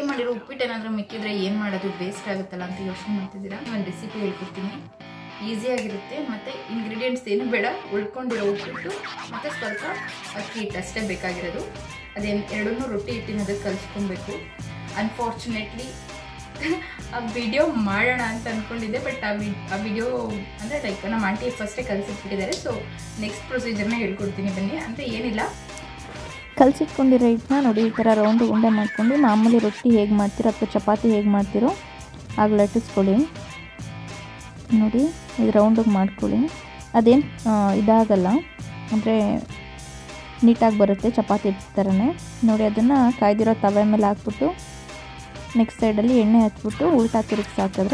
daily ಮಾಡಿರೋ ಉಪ್ಪಿಟ್ಟು ಏನಾದರೂ ಮಿಕ್ಕಿದ್ರೆ ಏನು ಮಾಡೋದು ವೇಸ್ಟ್ ಆಗುತ್ತಲ್ಲ ಅಂತ ಯೋಚನೆ ಮಾಡ್ತಿದ್ದೀರಾ ಒಂದು ರೆಸಿಪಿ ಹೇಳ್ಕೊಡ್ತೀನಿ ಈಸಿಯಾಗಿರುತ್ತೆ ಮತ್ತು ಇಂಗ್ರೀಡಿಯೆಂಟ್ಸ್ ಏನು ಬೇಡ ಉಳ್ಕೊಂಡಿರೋ ಉಪ್ಪಿಟ್ಟು ಮತ್ತು ಸ್ವಲ್ಪ ಅಕ್ಕಿ ಹಿಟ್ಟು ಅಷ್ಟೇ ಬೇಕಾಗಿರೋದು ಅದೇನು ಎರಡನ್ನೂ ರೊಟ್ಟಿ ಹಿಟ್ಟಿನ ಅದಕ್ಕೆ ಕಲಿಸ್ಕೊಬೇಕು ಅನ್ಫಾರ್ಚುನೇಟ್ಲಿ ಆ ವಿಡಿಯೋ ಮಾಡೋಣ ಅಂತ ಅಂದ್ಕೊಂಡಿದ್ದೆ ಬಟ್ ಆ ವಿ ಆ ವಿಡಿಯೋ ಅಂದರೆ ಲೈಕ್ ನಮ್ಮ ಆಂಟಿ ಫಸ್ಟೇ ಕಲಿಸಿಟ್ಬಿಟ್ಟಿದ್ದಾರೆ ಸೊ ನೆಕ್ಸ್ಟ್ ಪ್ರೊಸೀಜರ್ನ ಹೇಳ್ಕೊಡ್ತೀನಿ ಬನ್ನಿ ಅಂದರೆ ಏನಿಲ್ಲ ಕಲಸಿಟ್ಕೊಂಡಿರೋ ಹಿಟ್ಟನ್ನ ನೋಡಿ ಈ ಥರ ರೌಂಡ್ ಉಂಡೆ ಮಾಡ್ಕೊಂಡು ಮಾಮೂಲಿ ರೊಟ್ಟಿ ಹೇಗೆ ಮಾಡ್ತೀರೋ ಅಥವಾ ಚಪಾತಿ ಹೇಗೆ ಮಾಡ್ತೀರೋ ಆಗ ಲಟ್ಟಿಸ್ಕೊಳ್ಳಿ ನೋಡಿ ಇದು ರೌಂಡಿಗೆ ಮಾಡ್ಕೊಳ್ಳಿ ಅದೇನು ಇದಾಗಲ್ಲ ಅಂದರೆ ನೀಟಾಗಿ ಬರುತ್ತೆ ಚಪಾತಿ ಥರನೇ ನೋಡಿ ಅದನ್ನು ಕಾಯ್ದಿರೋ ತವೆ ಮೇಲೆ ಹಾಕ್ಬಿಟ್ಟು ನೆಕ್ಸ್ಟ್ ಸೈಡಲ್ಲಿ ಎಣ್ಣೆ ಹಚ್ಬಿಟ್ಟು ಉಲ್ಟಾ ತಿರುಗಿಸಿ ಹಾಕಿದ್ರೆ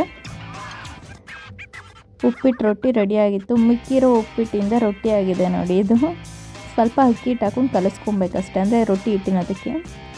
ಉಪ್ಪಿಟ್ಟು ರೊಟ್ಟಿ ರೆಡಿಯಾಗಿತ್ತು ಮಿಕ್ಕಿರೋ ಉಪ್ಪಿಟ್ಟಿಂದ ರೊಟ್ಟಿ ಆಗಿದೆ ನೋಡಿ ಇದು ಸ್ವಲ್ಪ ಅಕ್ಕಿ ಹಿಟ್ಟು ಹಾಕೊಂಡು ಕಲಿಸ್ಕೊಬೇಕಷ್ಟೆ ಅಂದರೆ ರೊಟ್ಟಿ ಹಿಟ್ಟಿನ ಅದಕ್ಕೆ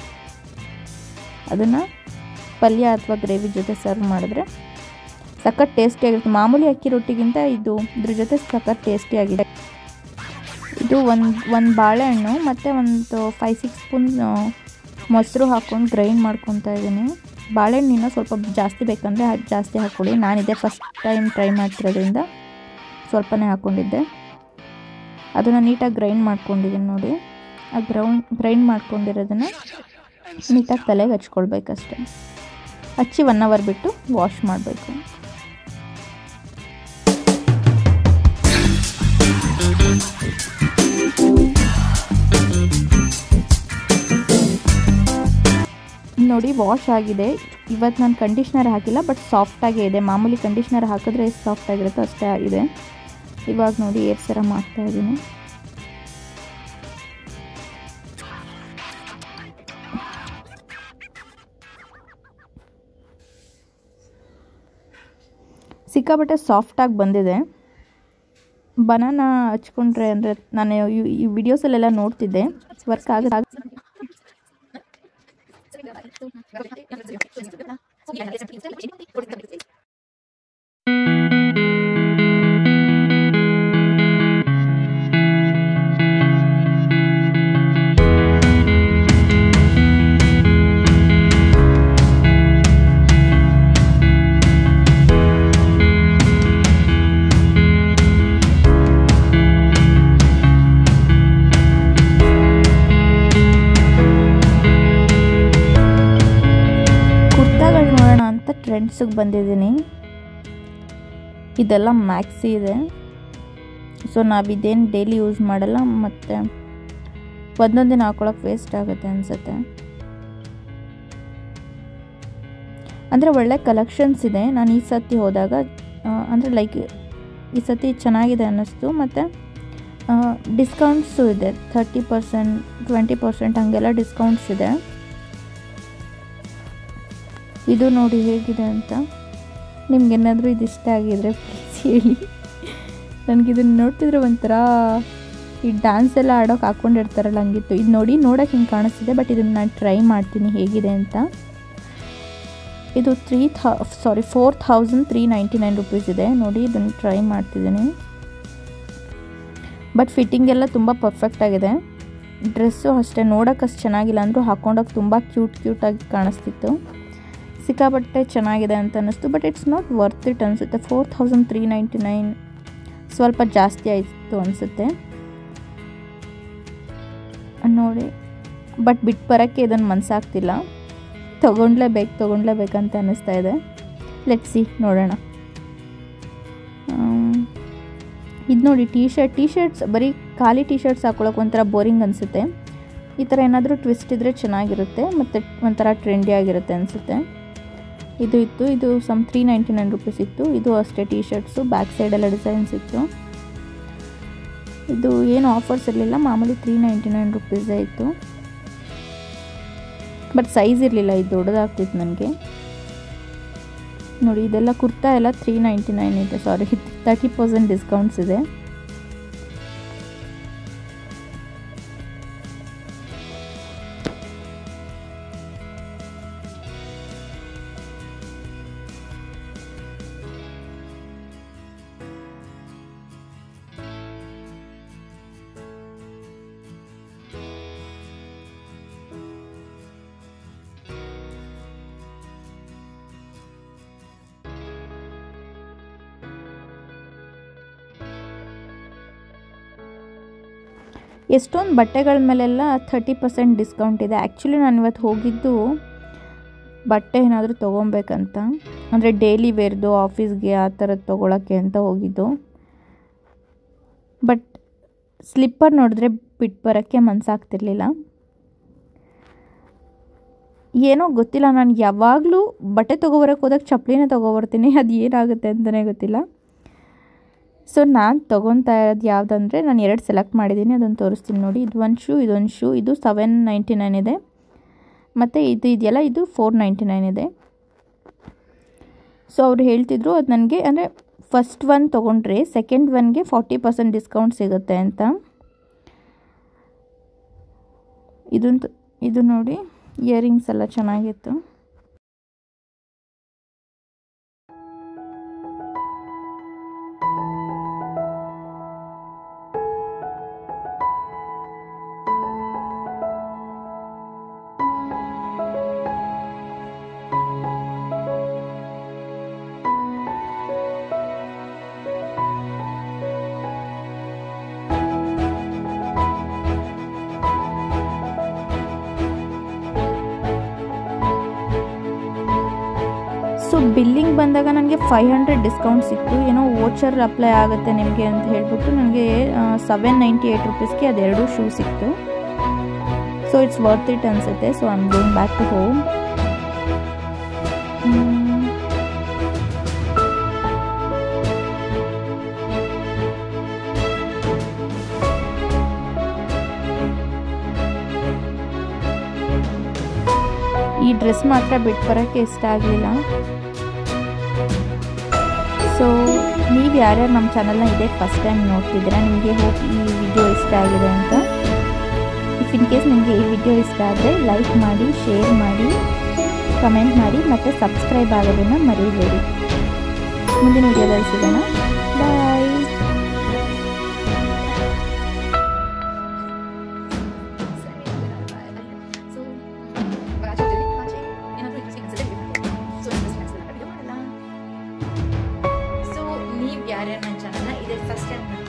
ಅದನ್ನು ಪಲ್ಯ ಅಥವಾ ಗ್ರೇವಿ ಜೊತೆ ಸರ್ವ್ ಮಾಡಿದ್ರೆ ಸಖತ್ ಟೇಸ್ಟಿಯಾಗಿರುತ್ತೆ ಮಾಮೂಲಿ ಅಕ್ಕಿ ರೊಟ್ಟಿಗಿಂತ ಇದು ಇದ್ರ ಜೊತೆ ಸಖತ್ ಟೇಸ್ಟಿಯಾಗಿದೆ ಇದು ಒಂದು ಒಂದು ಬಾಳೆಹಣ್ಣು ಮತ್ತು ಒಂದು ಫೈವ್ ಸಿಕ್ಸ್ ಸ್ಪೂನ್ ಮೊಸರು ಹಾಕ್ಕೊಂಡು ಗ್ರೈಂಡ್ ಮಾಡ್ಕೊತಾ ಇದ್ದೀನಿ ಬಾಳೆಹಣ್ಣು ಇನ್ನೂ ಸ್ವಲ್ಪ ಜಾಸ್ತಿ ಬೇಕಂದರೆ ಅದು ಜಾಸ್ತಿ ಹಾಕ್ಕೊಳ್ಳಿ ನಾನಿದೆ ಫಸ್ಟ್ ಟೈಮ್ ಟ್ರೈ ಮಾಡ್ತಿರೋದ್ರಿಂದ ಸ್ವಲ್ಪನೇ ಹಾಕ್ಕೊಂಡಿದ್ದೆ ಅದನ್ನು ನೀಟಾಗಿ ಗ್ರೈಂಡ್ ಮಾಡ್ಕೊಂಡಿದ್ದೀನಿ ನೋಡಿ ಆ ಗ್ರೌಂಡ್ ಗ್ರೈಂಡ್ ಮಾಡ್ಕೊಂಡಿರೋದನ್ನು ನೀಟಾಗಿ ತಲೆಗೆ ಹಚ್ಕೊಳ್ಬೇಕಷ್ಟೆ ಹಚ್ಚಿ ಒನ್ ಅವರ್ ಬಿಟ್ಟು ವಾಶ್ ಮಾಡಬೇಕು ನೋಡಿ ವಾಶ್ ಆಗಿದೆ ಇವತ್ತು ನಾನು ಕಂಡೀಷ್ನರ್ ಹಾಕಿಲ್ಲ ಬಟ್ ಸಾಫ್ಟಾಗೇ ಇದೆ ಮಾಮೂಲಿ ಕಂಡೀಷ್ನರ್ ಹಾಕಿದ್ರೆ ಎಷ್ಟು ಸಾಫ್ಟ್ ಆಗಿರುತ್ತೋ ಅಷ್ಟೇ ಆಗಿದೆ ಇವಾಗ ನೋಡಿ ಏರ್ ಸೆರಮ್ ಮಾಡ್ತಾ ಇದ್ದೀನಿ ಸಿಕ್ಕಾಪಟ್ಟೆ ಸಾಫ್ಟಾಗಿ ಬಂದಿದೆ ಬನಾನ ಹಚ್ಕೊಂಡ್ರೆ ಅಂದರೆ ನಾನು ಈ- ಈ ವಿಡಿಯೋಸಲ್ಲೆಲ್ಲ ನೋಡ್ತಿದ್ದೆ ವರ್ಕ್ ಆಗ ಕುರ್ತಾಗಳು ನೋಡೋಣ ಅಂತ ಟ್ರೆಂಡ್ಸಿಗೆ ಬಂದಿದ್ದೀನಿ ಇದೆಲ್ಲ ಮ್ಯಾಕ್ಸಿ ಇದೆ ಸೊ ನಾವಿದೇನು ಡೈಲಿ ಯೂಸ್ ಮಾಡಲ್ಲ ಮತ್ತು ಒಂದೊಂದು ದಿನ ಹಾಕೊಳಕ್ಕೆ ವೇಸ್ಟ್ ಆಗುತ್ತೆ ಅನಿಸುತ್ತೆ ಅಂದರೆ ಒಳ್ಳೆ ಕಲೆಕ್ಷನ್ಸ್ ಇದೆ ನಾನು ಈ ಸತಿ ಹೋದಾಗ ಅಂದರೆ ಲೈಕ್ ಈ ಸತಿ ಚೆನ್ನಾಗಿದೆ ಅನ್ನಿಸ್ತು ಮತ್ತು ಡಿಸ್ಕೌಂಟ್ಸು ಇದೆ ಥರ್ಟಿ ಪರ್ಸೆಂಟ್ ಟ್ವೆಂಟಿ ಪರ್ಸೆಂಟ್ ಹಾಗೆಲ್ಲ ಡಿಸ್ಕೌಂಟ್ಸ್ ಇದೆ ಇದು ನೋಡಿ ಹೇಗಿದೆ ಅಂತ ನಿಮ್ಗೇನಾದರೂ ಇದು ಇಷ್ಟ ಆಗಿದ್ರೆ ಪ್ಲೀಸ್ ಹೇಳಿ ನನಗಿದನ್ನು ನೋಡ್ತಿದ್ರೆ ಒಂಥರ ಈ ಡ್ಯಾನ್ಸ್ ಎಲ್ಲ ಆಡೋಕೆ ಹಾಕ್ಕೊಂಡಿರ್ತಾರಲ್ಲ ಹಂಗಿತ್ತು ಇದು ನೋಡಿ ನೋಡೋಕೆ ಹಿಂಗೆ ಕಾಣಿಸ್ತಿದೆ ಬಟ್ ಇದನ್ನು ನಾನು ಟ್ರೈ ಮಾಡ್ತೀನಿ ಹೇಗಿದೆ ಅಂತ ಇದು three thou sorry four thousand three ninety nine rupees ಇದೆ ನೋಡಿ ಇದನ್ನು ಟ್ರೈ ಮಾಡ್ತಿದ್ದೀನಿ ಬಟ್ ಫಿಟ್ಟಿಂಗ್ ಎಲ್ಲ ತುಂಬ ಪರ್ಫೆಕ್ಟ್ ಆಗಿದೆ ಡ್ರೆಸ್ಸು ಅಷ್ಟೇ ನೋಡೋಕೆ ಅಷ್ಟು ಚೆನ್ನಾಗಿಲ್ಲ ಅಂದರೂ ಹಾಕ್ಕೊಂಡೋಗಿ ತುಂಬ ಕ್ಯೂಟ್ ಕ್ಯೂಟಾಗಿ ಕಾಣಿಸ್ತಿತ್ತು ಸಿಕ್ಕಾಪಟ್ಟೆ ಚೆನ್ನಾಗಿದೆ ಅಂತ ಅನ್ನಿಸ್ತು but it's not worth it ಅನಿಸುತ್ತೆ four thousand three ninety nine ಸ್ವಲ್ಪ ಜಾಸ್ತಿ ಆಯಿತು ಅನಿಸುತ್ತೆ ನೋಡಿ ಬಟ್ ಬಿಟ್ಟು ಬರೋಕ್ಕೆ ಇದನ್ನು ಮನಸ್ಸಾಗ್ತಿಲ್ಲ ತೊಗೊಂಡ್ಲೇಬೇಕು ತೊಗೊಂಡ್ಲೇಬೇಕಂತ ಅನ್ನಿಸ್ತಾ ಇದೆ ಲೆಟ್ಸಿ ನೋಡೋಣ ಇದು ನೋಡಿ ಟೀ ಶರ್ಟ್ ಟೀ ಶರ್ಟ್ಸ್ ಬರೀ ಖಾಲಿ ಟೀ ಶರ್ಟ್ಸ್ ಹಾಕೊಳ್ಳೋಕೆ ಒಂಥರ ಬೋರಿಂಗ್ ಅನಿಸುತ್ತೆ ಈ ಥರ ಏನಾದರೂ ಟ್ವಿಸ್ಟ್ ಇದ್ದರೆ ಚೆನ್ನಾಗಿರುತ್ತೆ ಮತ್ತು ಒಂಥರ ಟ್ರೆಂಡಿ ಆಗಿರುತ್ತೆ ಅನಿಸುತ್ತೆ ಇದು ಇತ್ತು ಇದು some three ninety nine rupees ಇತ್ತು ಇದು ಅಷ್ಟೇ ಟೀ ಶರ್ಟ್ಸು ಬ್ಯಾಕ್ ಸೈಡೆಲ್ಲ ಡಿಸೈನ್ಸ್ ಇತ್ತು ಇದು ಏನು ಆಫರ್ಸ್ ಇರಲಿಲ್ಲ ಮಾಮೂಲಿ ತ್ರೀ ನೈಂಟಿ ನೈನ್ ರುಪೀಸೇ ಇತ್ತು ಬಟ್ ಸೈಜ್ ಇರಲಿಲ್ಲ ಇದು ದೊಡ್ಡದಾಗ್ತಿತ್ತು ನನಗೆ ನೋಡಿ ಇದೆಲ್ಲ ಕುರ್ತಾ ಎಲ್ಲ ತ್ರೀ ನೈಂಟಿ ನೈನ್ ಇದೆ ಸಾರಿ ತರ್ಟಿ ಪರ್ಸೆಂಟ್ ಡಿಸ್ಕೌಂಟ್ಸ್ ಇದೆ ಎಷ್ಟೊಂದು ಬಟ್ಟೆಗಳ ಮೇಲೆಲ್ಲ ಥರ್ಟಿ ಪರ್ಸೆಂಟ್ ಡಿಸ್ಕೌಂಟ್ ಇದೆ ಆ್ಯಕ್ಚುಲಿ ನಾನು ಇವತ್ತು ಹೋಗಿದ್ದು ಬಟ್ಟೆ ಏನಾದರೂ ತೊಗೊಬೇಕಂತ ಅಂದರೆ ಡೈಲಿ ವೇರ್ದು ಆಫೀಸ್ಗೆ ಆ ಥರದ್ದು ತೊಗೊಳಕ್ಕೆ ಅಂತ ಹೋಗಿದ್ದು ಬಟ್ ಸ್ಲಿಪ್ಪರ್ ನೋಡಿದ್ರೆ ಬಿಟ್ಟು ಬರೋಕ್ಕೆ ಮನಸ್ಸಾಗ್ತಿರ್ಲಿಲ್ಲ ಏನೋ ಗೊತ್ತಿಲ್ಲ ನಾನು ಯಾವಾಗಲೂ ಬಟ್ಟೆ ತೊಗೊಬರಕ್ಕೆ ಹೋದಾಗ ಚಪ್ಪಲಿನೇ ತೊಗೊಬರ್ತೀನಿ ಅದು ಏನಾಗುತ್ತೆ ಅಂತಲೇ ಗೊತ್ತಿಲ್ಲ ಸೊ ನಾನು ತೊಗೊತಾ ಇರೋದು ಯಾವುದಂದರೆ ನಾನು ಎರಡು ಸೆಲೆಕ್ಟ್ ಮಾಡಿದ್ದೀನಿ ಅದನ್ನು ತೋರಿಸ್ತೀನಿ ನೋಡಿ ಇದು ಒಂದು ಶೂ ಇದೊಂದು ಶೂ ಇದು ಸೆವೆನ್ ನೈಂಟಿ ನೈನ್ ಇದೆ ಮತ್ತು ಇದು ಇದೆಯಲ್ಲ ಇದು ಫೋರ್ ನೈಂಟಿ ನೈನ್ ಇದೆ ಸೊ ಅವ್ರು ಹೇಳ್ತಿದ್ರು ಅದು ನನಗೆ ಅಂದರೆ ಫಸ್ಟ್ ಒನ್ ತೊಗೊಂಡ್ರೆ ಸೆಕೆಂಡ್ ಒನ್ಗೆ ಫಾರ್ಟಿ ಪರ್ಸೆಂಟ್ ಡಿಸ್ಕೌಂಟ್ ಸಿಗುತ್ತೆ ಅಂತ ಇದೊಂದು ಇದು ನೋಡಿ ಇಯರಿಂಗ್ಸ್ ಎಲ್ಲ ಚೆನ್ನಾಗಿತ್ತು ಸೊ ಬಿಲ್ಲಿಂಗ್ ಬಂದಾಗ ನನಗೆ ಫೈವ್ ಹಂಡ್ರೆಡ್ ಡಿಸ್ಕೌಂಟ್ ಸಿಕ್ತು ಏನೋ ವೋಚರ್ ಅಪ್ಲೈ ಆಗುತ್ತೆ ನಿಮಗೆ ಅಂತ ಹೇಳ್ಬಿಟ್ಟು ನನಗೆ ಸೆವೆನ್ ನೈಂಟಿ ಏಯ್ಟ್ ರುಪೀಸ್ಗೆ ಅದೆರಡು ಶೂ ಸಿಕ್ತು ಸೊ ಇಟ್ಸ್ ವರ್ತ್ ಇಟ್ ಅನಿಸುತ್ತೆ so I am going back to home ಈ ಡ್ರೆಸ್ ಮಾತ್ರ ಬಿಟ್ಟು ಬರೋಕ್ಕೆ ಇಷ್ಟ ಆಗಲಿಲ್ಲ ಸೊ ನೀವು ಯಾರ್ಯಾರು ನಮ್ಮ ಚಾನಲ್ನ ಇದೇ ಫಸ್ಟ್ ಟೈಮ್ ನೋಡ್ತಿದ್ದೀರಾ ನಿಮಗೆ ಹೋಗಿ ಈ ವಿಡಿಯೋ ಇಷ್ಟ ಆಗಿದೆ ಅಂತ ಇಫ್ ಇನ್ ಕೇಸ್ ನಿಮಗೆ ಈ ವಿಡಿಯೋ ಇಷ್ಟ ಆದರೆ ಲೈಕ್ ಮಾಡಿ ಶೇರ್ ಮಾಡಿ ಕಮೆಂಟ್ ಮಾಡಿ ಮತ್ತು ಸಬ್ಸ್ಕ್ರೈಬ್ ಆಗೋದನ್ನು ಮರೀಬೇಡಿ ಮುಂದಿನ ವಿಡಿಯೋದಲ್ಲಿ ಸಿಗೋಣ ಬಾಯ್ ಸೊ ಆಚೆ ಆಚೆ ಏನಾದರೂ ಇಂಟ್ರೆಸ್ಟಿಂಗ್ ಅನ್ಸುತ್ತೆ ಸೊ ಇಂಟ್ರೆಸ್ಟಿಂಗ್ ಅನ್ಸುತ್ತೆ ವಿಡಿಯೋ ಮಾಡಲ್ಲ ಸೊ ನೀವು ಯಾರ್ಯಾರು ನನ್ನ ಚಾನಲ್ನ ಇದೇ ಫಸ್ಟ್ ಟೈಮ್